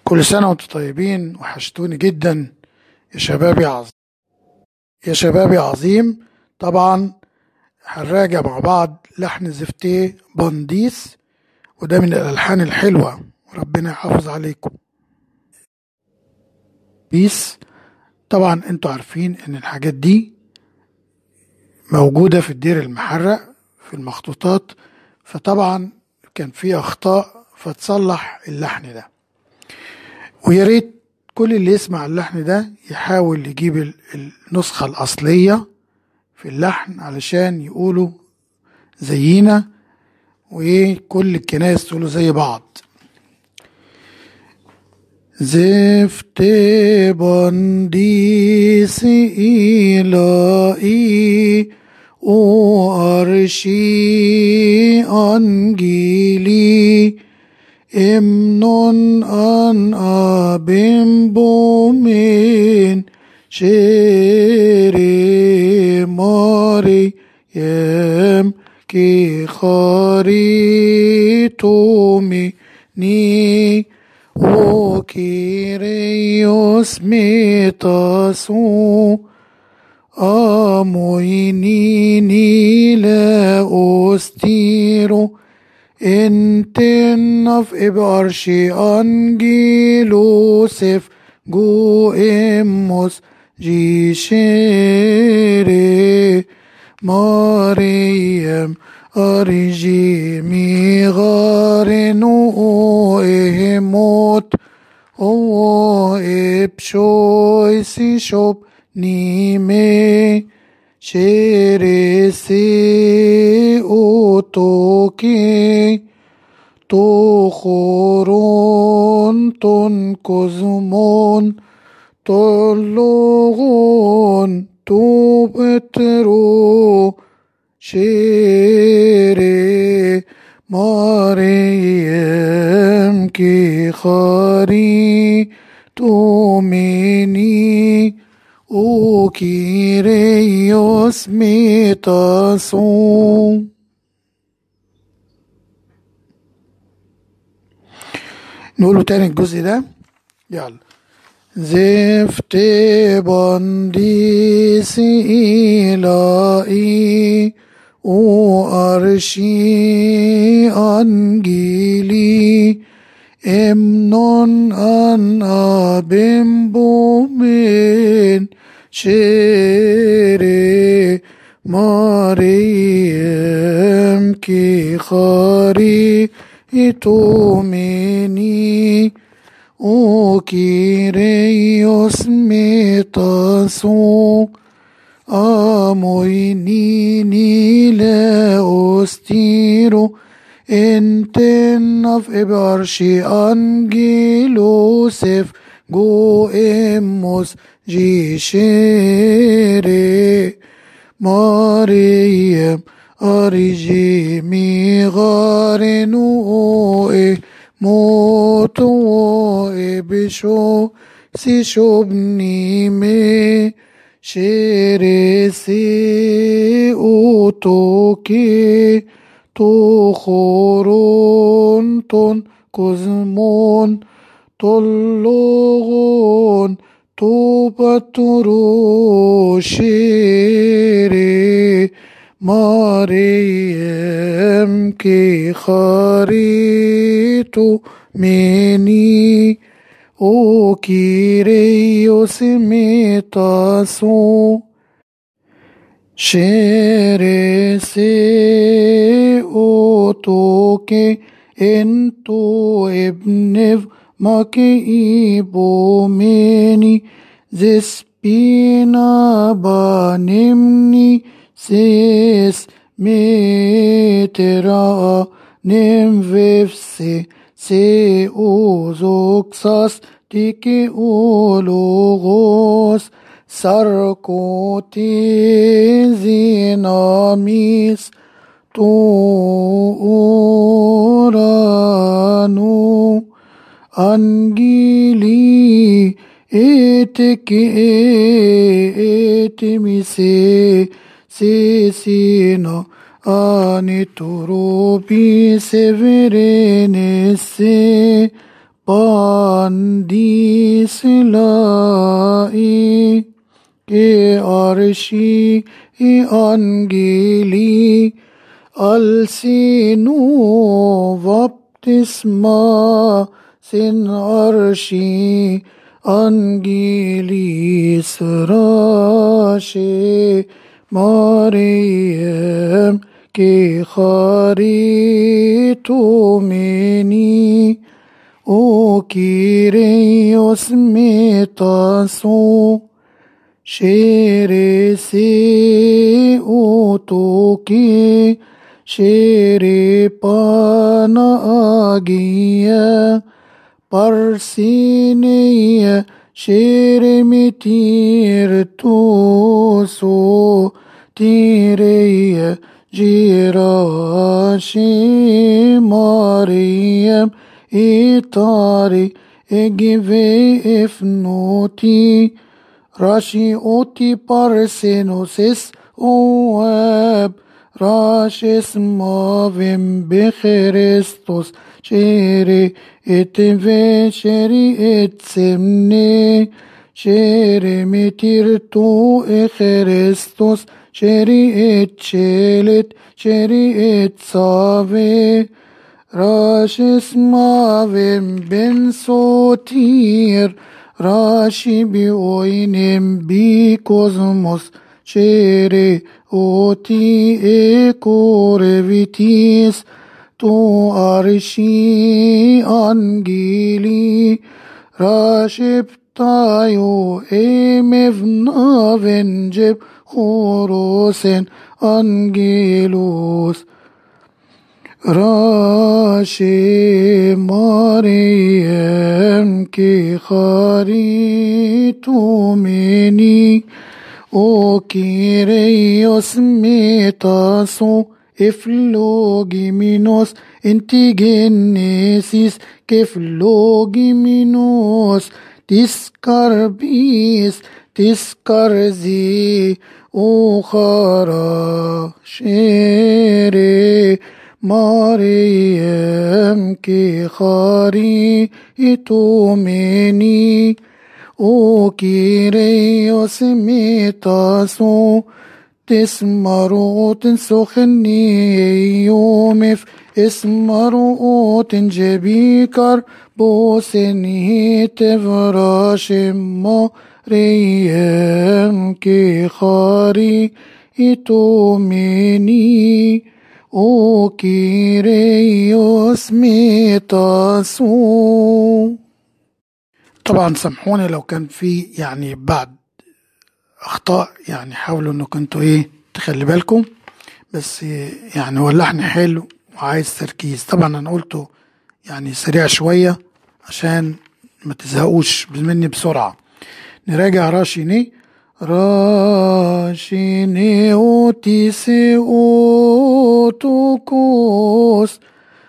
كل سنة وانتم طيبين وحشتوني جدا يا شبابي عظيم يا شبابي عظيم طبعا هنراجع مع بعض لحن زفتيه بنديس وده من الألحان الحلوة وربنا يحافظ عليكم بيس طبعا انتوا عارفين ان الحاجات دي موجودة في الدير المحرق في المخطوطات فطبعا كان في أخطاء فتصلح اللحن ده ويا ريت كل اللي يسمع اللحن ده يحاول يجيب النسخة الأصلية في اللحن علشان يقولوا زينا وإيه كل الكنايس تقولوا زي بعض زفت بنديس إلهي وأرشي أنجيلي امنون أن أبن بومين شيري ماري يم كي خاري تومي ني وكيريوس ميتاسو أموينيني لا أستيرو انتنف إبارشي أنجيلوسف جو إموس جيشيري مريم أرجي ميغارنو إهموت أو إبشوي سيشوب نيمي شيرسي أوتوكي تخورون تنكزمون تلغون تبترو شيري مريم كي خاري توميني وكيريوس ميتاسو نقوله تاني الجزء ده يلا زفت بنديس إلهي وأرشي أنجيلي امنون أن أبن بومين شيري مريم كي خاري توميني وكيريوس ميتاسو أموينيني لا أستيرو انتن في إبرشي أنجيلوسف جو إموس جيشيري مريم أرجي ميغارنو إيه موتو إبشو سيشوبني مي شيرسي أوتوكي تخورون تن كزمون تلغون توبترو شيري مريم كي خاريتو مني او كيريوس ميتاسو شيرسي اوتوكي انتو ابنف ماكي ايبو مني زسبينا بانمني سيس ميترا نمففسي سي اوزوكساس تيكي اولوغوس ساركوتي زيناميس تورانو أنجيلي إتك إتمسي سيسينا أني تروبي سيفرينسي Pandisilai Ke arshi angeli Alsinu vaptisma sin arshi angelis rashe Mariam ke kharitu meni O Kyrios metaso Şeresi utuki Şeri pana agiye Parsiniye Şeri mitir tusu Tireye Ciraşi Meryem إيطاري إجيفي إفنوتي راشي أوتي بارسينوسيس أواب راشيس مافيم بخريستوس شيري اتفي شيري اتسمني شيري ميتيرتو إخريستوس شيري اتشيلت شيري اتسافي راشس مافم بن سوتير راشي بوينم بي كوزموس شيري اوتي ايكوريفيتيس تو ارشي انجيلي راشب تايو ايمفنا فنجب خروسن انجيلوس راشي مريم كي خاريتو مني او كيريوس ميتاسو افلوجي مينوس انتي جنيسيس كفلوجي مينوس تسكربيس تسكرزي أخرى شيري مريم كي خاري إتوميني او كيريوس ميتاسو تسمرو تنسخني يومف اسمرو تنجبيكر بوسني تفراش مريم كي خاري إتوميني O كيريوس ميتاسو طبعا سامحوني لو كان في يعني بعد اخطاء يعني حاولوا انكم انتوا ايه تخلي بالكم بس يعني هو اللحن حلو وعايز تركيز طبعا انا قلته يعني سريع شوية عشان ما تزهقوش مني بسرعة نراجع راشيني راشيني اوتيسي اوتوكوس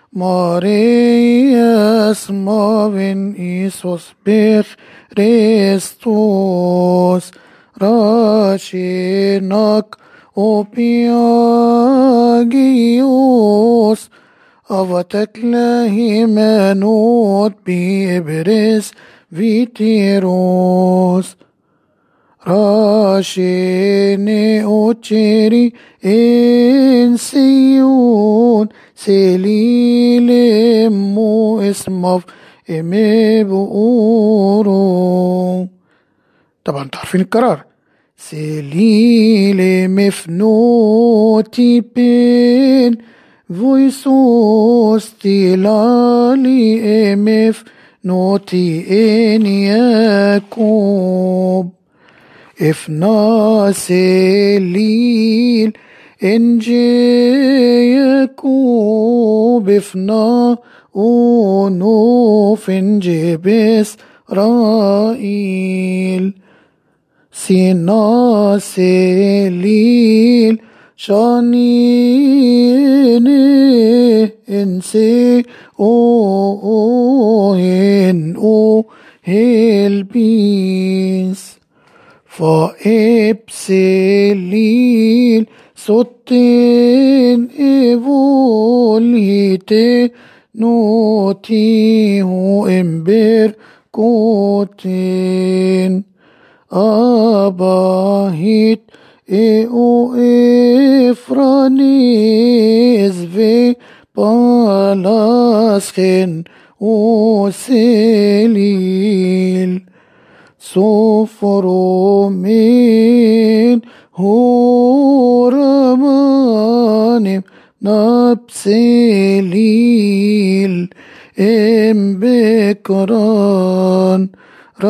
Marias mavin Isus bech Christus Rashinak opiagios Avateklehi menot bibris vitiros راشيني أوتشيري إن سيون سليل مو اسمف إمي بؤورو طبعا تعرفين القرار سليل مفنوتي بين فويسوس تلالي إمف نوتي إن يكوب إفنا إنجي يكوب إفنا أونوف إنجي بإسرائيل سينا سيليل شانيني إنسي أو أو إن أو هيلبيس فإبسليل ستين إيفوليتي نوتيه امبر كوتين أباهيت إيو إفرانيز في بالاسخن وسليل سفر من هورمان نبسليل ام بكران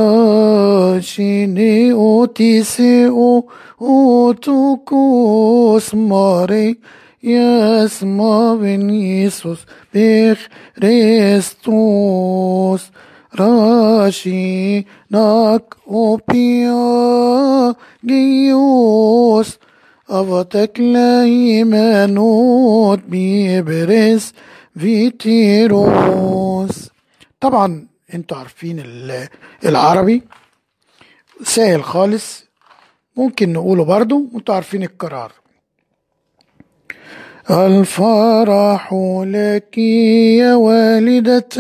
راشيني اوتيسيو اوتوكوس ماري يسمع بن يسوس بخ ريستوس راشي ناك اوبيا جيوس أفتك لا إيمانوت بيبرس فيتيروس طبعا انتوا عارفين العربي سهل خالص ممكن نقوله برضو وانتوا عارفين القرار الفرح لك يا والدة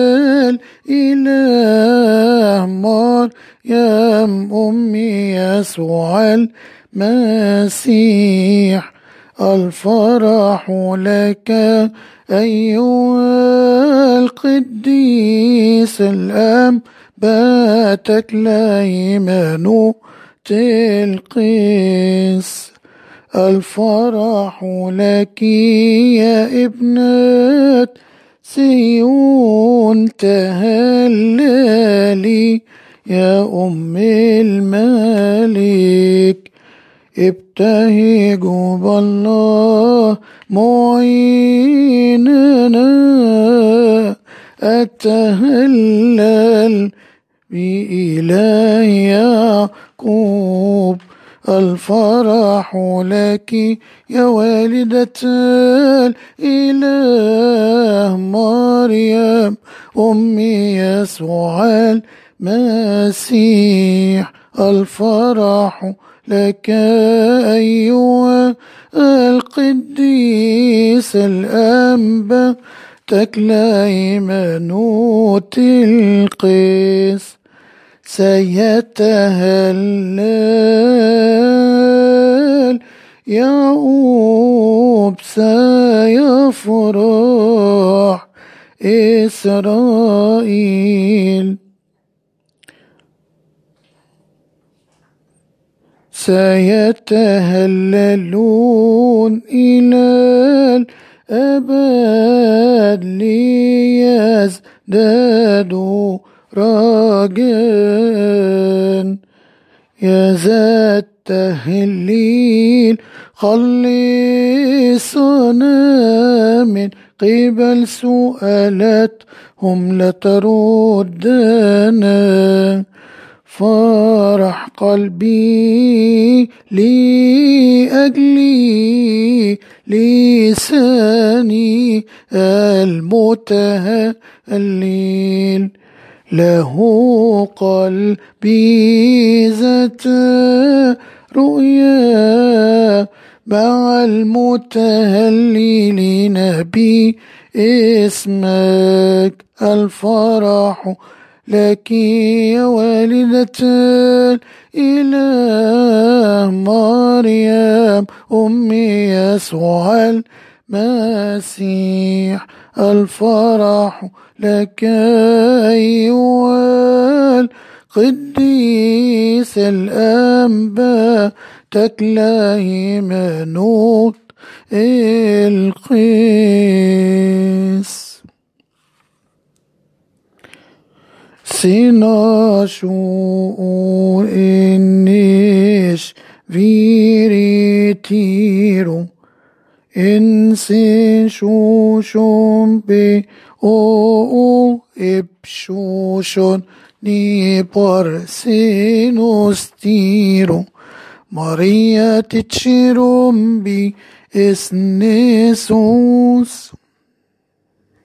الإله مريم أمي يسوع المسيح الفرح لك أيها القديس الأم باتك لا إيمان تلقيس الفرح لك يا ابنة سيون تهللي يا أم الملك ابتهجوا بالله معيننا أتهلل بإله يعقوب الفرح لك يا والدة الإله مريم أمي يسوع المسيح الفرح لك أيها القديس الأنبا تكلا إيمانوت القيس سيتهلل يعقوب سيفرح إسرائيل سيتهللون إلى الأبد ليزدادوا راجان يا ذات تهليل خلصنا من قبل سؤالاتهم لتردنا فرح قلبي لأجلي لساني المتهلل له قلبي ذات رؤيا مع المتهللين باسمك الفرح لك يا والدة الإله مريم أمي يسوع المسيح الفرح لك أيها القديس الأنبا تكلا إيمانوت القيس سيناشو إنيش فيريتيرو إنسي شوشون بي أو إبشوشون ني بارسينوستيرو ماريا تتشيروم بي اسنسوس